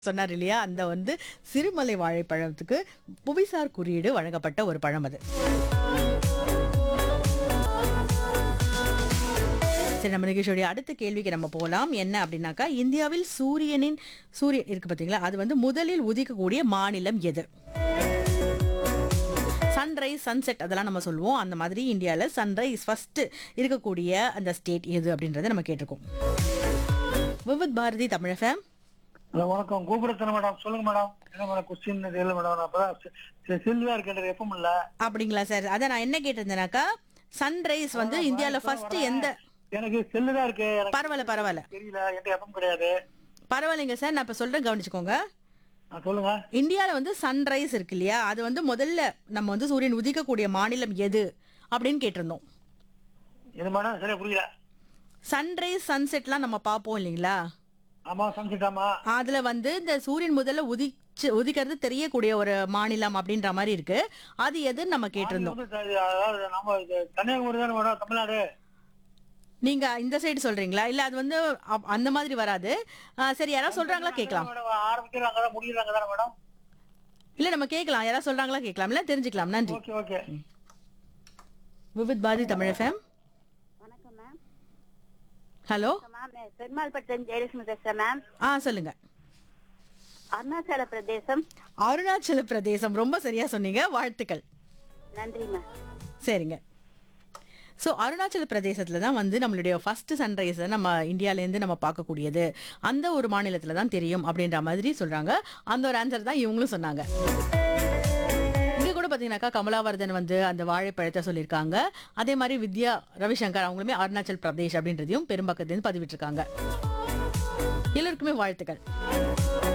சொன்னார் இல்லையா அந்த வந்து சிறுமலை வாழைப்பழத்துக்கு புவிசார் குறியீடு வழங்கப்பட்ட ஒரு பழம் அது சரி நம்ம நிகழ்ச்சியோடைய அடுத்த கேள்விக்கு நம்ம போகலாம் என்ன அப்படின்னாக்கா இந்தியாவில் சூரியனின் சூரியன் இருக்கு பார்த்தீங்களா அது வந்து முதலில் உதிக்கக்கூடிய மாநிலம் எது சன்ரைஸ் சன்செட் அதெல்லாம் நம்ம சொல்லுவோம் அந்த மாதிரி இந்தியாவில் சன்ரைஸ் ஃபர்ஸ்ட் இருக்கக்கூடிய அந்த ஸ்டேட் எது அப்படின்றத நம்ம கேட்டிருக்கோம் விவித் பாரதி தமிழகம் ஹலோ வணக்கம் கோபுரத்தன மேடம் சொல்லுங்க மேடம் என்ன மேடம் கொஸ்டின் தெரியல மேடம் நான் அப்பதான் செ- செ- செல்வியா இருக்கின்ற எப்பவும் இல்ல அப்படிங்களா சார் அதான் நான் என்ன கேட்டிருந்தேனாக்கா சன்ரைஸ் வந்து இந்தியாவில் ஃபர்ஸ்ட் எந்த எனக்கு செல்லு தான் இருக்கு எனக்கு பரவாயில்ல பரவாயில்ல தெரியல என்கிட்ட எப்பவும் கிடையாது பரவாயில்லைங்க சார் நான் இப்போ சொல்கிறேன் கவனிச்சுக்கோங்க ஆ, சொல்லுங்க இந்தியாவில் வந்து சன்ரைஸ் இருக்கு இல்லையா அது வந்து முதல்ல நம்ம வந்து சூரியன் உதிக்கக்கூடிய மாநிலம் எது அப்படின்னு கேட்டிருந்தோம் இது மேடம் சரியா புரியல சன்ரைஸ் சன்செட்லாம் நம்ம பார்ப்போம் இல்லைங்களா ஆமா சம்சிட் ஆமா அதுல வந்து இந்த சூரியன் முதல்ல உதிச்சு உதிக்கிறது தெரியக்கூடிய ஒரு மாநிலம் அப்படின்ற மாதிரி இருக்கு அது எதுன்னு நம்ம கேட்டிருந்தோம் வந்து த- அதாவது நம்ம இது கன்னியாகுமரி தானே மேடம் தமிழ்நாடு நீங்க இந்த சைடு சொல்றீங்களா இல்ல அது வந்து அப்- அந்த மாதிரி வராது ஆ, சரி யாராவது சொல்றாங்களா கேட்கலாம் மேடம் ஆரம்பிக்கிறாங்க தான் முடியறாங்க தானே மேடம் இல்ல நம்ம கேட்கலாம் யாராவது சொல்றாங்களா கேட்கலாம் இல்ல தெரிஞ்சுக்கலாம் நன்றி okay okay Vividh Bharathi Tamil FM வணக்கம் ma'am hello ma'am Perumalpattam Jayalakshmi பேசுறேன் மேம் ஆ சொல்லுங்க அருணாச்சல பிரதேசம் அருணாச்சல பிரதேசம் ரொம்ப சரியா சொன்னீங்க வாழ்த்துக்கள் நன்றி மேம் சரிங்க ஸோ அருணாச்சல பிரதேசத்தில் தான் வந்து நம்மளுடைய ஃபர்ஸ்ட் சன்ரைஸை நம்ம இந்தியாவிலேருந்து நம்ம பார்க்கக்கூடியது அந்த ஒரு மாநிலத்தில் தான் தெரியும் அப்படின்ற மாதிரி சொல்கிறாங்க அந்த ஒரு ஆன்சர் தான் இவங்களும் சொன்னாங்க இங்கே கூட பார்த்தீங்கன்னாக்கா கமலாவர்தன் வந்து அந்த வாழைப்பழத்தை சொல்லியிருக்காங்க அதே மாதிரி வித்யா ரவிசங்கர் அவங்களுமே அருணாச்சல் பிரதேஷ் அப்படின்றதையும் பெரும்பாக்கத்துலேருந்து பதிவிட்டிருக்காங்க எல்லோருக்குமே வாழ்த்துக்கள்